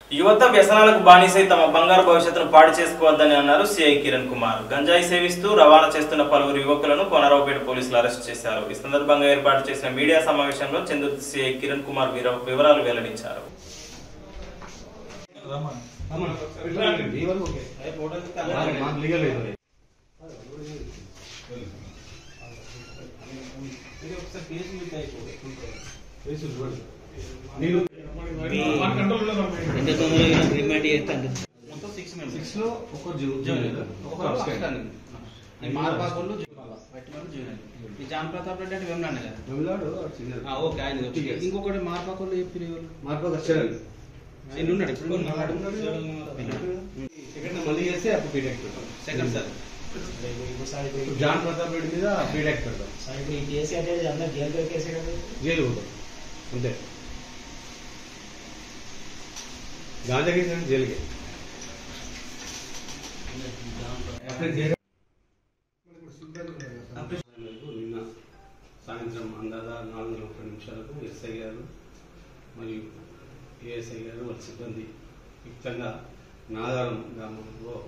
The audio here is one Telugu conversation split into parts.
యువత వ్యసనాలకు బానిసై తమ బంగారు భవిష్యత్తును పాడు చేసుకోవద్దని అన్నారు సిఐ కిరణ్ కుమార్ గంజాయి సేవిస్తూ రవాణా చేస్తున్న పలువురు యువకులను కోనరావుపేట పోలీసులు అరెస్ట్ చేశారు ఈ సందర్భంగా ఏర్పాటు చేసిన మీడియా సమావేశంలో చంద్రుతి సిఐ కిరణ్ కుమార్ వీర- వివరాలు వెల్లడించారు ఎంత తొందరగా రిమాండ్ చేస్తే అంత మొత్తం సిక్స్ మెంబర్స్ సిక్స్ లో ఒక జూ- జూనియర్ ఒక ఒకరు అబ్స్కాండ్. అబ్స్కాండ్. ఈ మార్పాకోళ్ళు జూనియర్ వట్టివాళ్ళు జూనియర్ ఈ జాన్ ప్రతాప్ రెడ్డి అంటే వెమ్లాండ్ కదా తమిళనాడు చిన్న ఆ, ఓకే ఆయన ఇది వచ్చింది. ఇంకొకటి మార్పాకోళ్ళు చెప్పిన ఎవరు మార్పు చరణ్ ఆయన ఉన్నాడు ఇప్పుడు ఉన్నాడు. సెకండ్ మళ్ళీ చేస్తే అప్పుడు బీటెక్ పెడతాం second sir John Pratap Reddy మీద బీటెక్ పెడతాం జైలు పోతాం అంతే గాంజా కేసు జైలుకే మేరకు నిన్న సాయంత్రం అందాజ నాలుగు వందల ముప్పై నిమిషాలకు ఎస్ఐ గారు మరియు ఏఎస్ఐ గారు వాళ్ళ సిబ్బంది యుక్తంగా నాగారం గ్రామంలో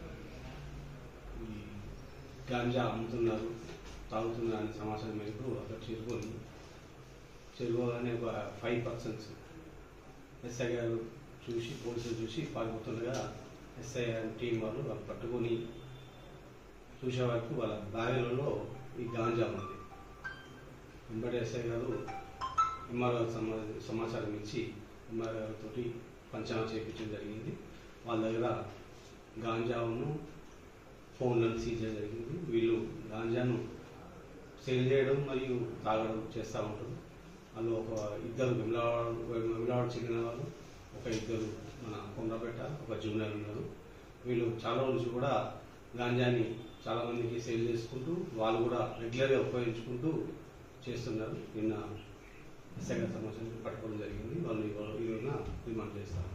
ఈ గాంజా అమ్ముతున్నారు తాగుతున్నారు అనే సమాచారం మేరకు అక్కడ చేరుకొని చేరుకోగానే ఒక ఫైవ్ పర్సన్స్ ఎస్ఐ గారు చూసి పోలీసులు చూసి పారిపోతుండగా ఎస్ఐ గారి టీం వాళ్ళు వాళ్ళు పట్టుకొని చూసే వరకు వాళ్ళ బ్యాగులలో ఈ గాంజా ఉంది వెంబడి ఎస్ఐ గారు ఎంఆర్ఓ సమాచారం ఇచ్చి ఎంఆర్ఓ గారితో పంచనామా చేయించడం జరిగింది వాళ్ళ దగ్గర గాంజాను ఫోన్లను సీజ్ చేయడం జరిగింది వీళ్ళు గాంజాను సేల్ చేయడం మరియు తాగడం చేస్తూ ఉంటారు వాళ్ళు ఒక ఇద్దరు విమలవాడ విమలవాడ చెందిన వాళ్ళు ఒక ఇద్దరు మన కొండపేట ఒక జూనియర్ ఉన్నారు వీళ్ళు చాలా రోజులు కూడా గాంజాని చాలా మందికి సేల్ చేసుకుంటూ వాళ్ళు కూడా రెగ్యులర్గా ఉపయోగించుకుంటూ చేస్తున్నారు నిన్న ఎస్ఐగా సమాచారం పట్టుకోవడం జరిగింది వాళ్ళు ఇవాళ ఈ రోజున రిమాండ్ చేస్తారు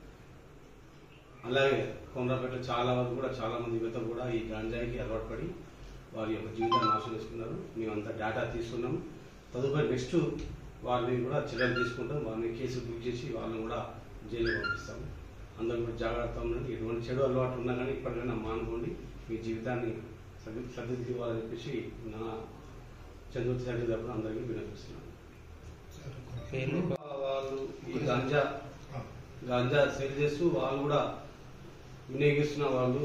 అలాగే కొండపేట చాలా వరకు కూడా చాలా మంది యువత కూడా ఈ గాంజాయికి అలవాటు పడి వారి యొక్క జీవితాన్ని నాశనం చేసుకున్నారు మేమంతా డేటా తీసుకున్నాం తదుపరి నెక్స్ట్ వారిని కూడా చర్యలు తీసుకుంటాం వారిని కేసు బుక్ చేసి వాళ్ళని కూడా జైలు పంపిస్తాం అందరూ కూడా జాగ్రత్త ఉండండి ఎటువంటి చెడు అలవాటు ఉన్నా కానీ ఇప్పటికైనా మానుకోండి మీ జీవితాన్ని సర్ది సర్దిద్దుకోవాలని చెప్పేసి నా చంద్రుతి సర్ది తరపున అందరికీ వినిపిస్తున్నాను పేర్లు వాళ్ళు ఈ గాంజా గాంజా సేల్ చేస్తూ వాళ్ళు కూడా వినియోగిస్తున్న వాళ్ళు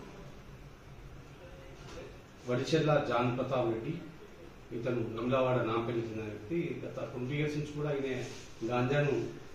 వడిచెర్ల జాన్ ప్రతాప్ రెడ్డి ఇతను గమలావాడ నాంపల్లి చెందిన వ్యక్తి గత ట్వంటీ ఇయర్స్ నుంచి కూడా ఈయన గాంజాను